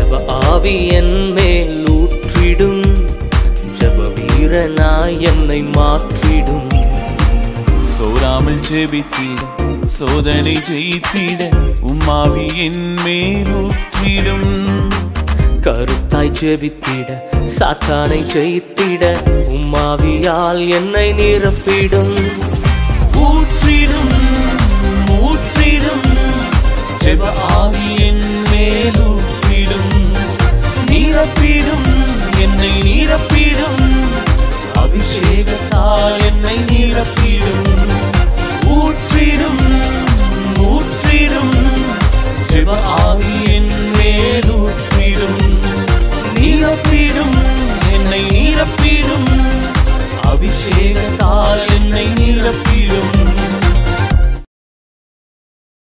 ஜப ஆவி என் மேல் ஊற்றிடும் ஜப வீரனாய் என்னை மாற்றிடும் சோராமல் ஜெபித்திட சோதனை ஜெயித்திட உம்மாவி என் மேலூற்றிடும் கருத்தாய் ஜெபித்திட சாத்தானை ஜெயித்திட உம்மாவியால் என்னை நிரப்பிடும் ஊற்றிடும் ஊற்றிடும் ஜெப ஆவி என் மேலூற்றிடும் நிரப்பிடும் என்னை நிரப்பிடும் அபிஷேகத்தால் என்னை நிரப்பிடும் ஊற்றிடும்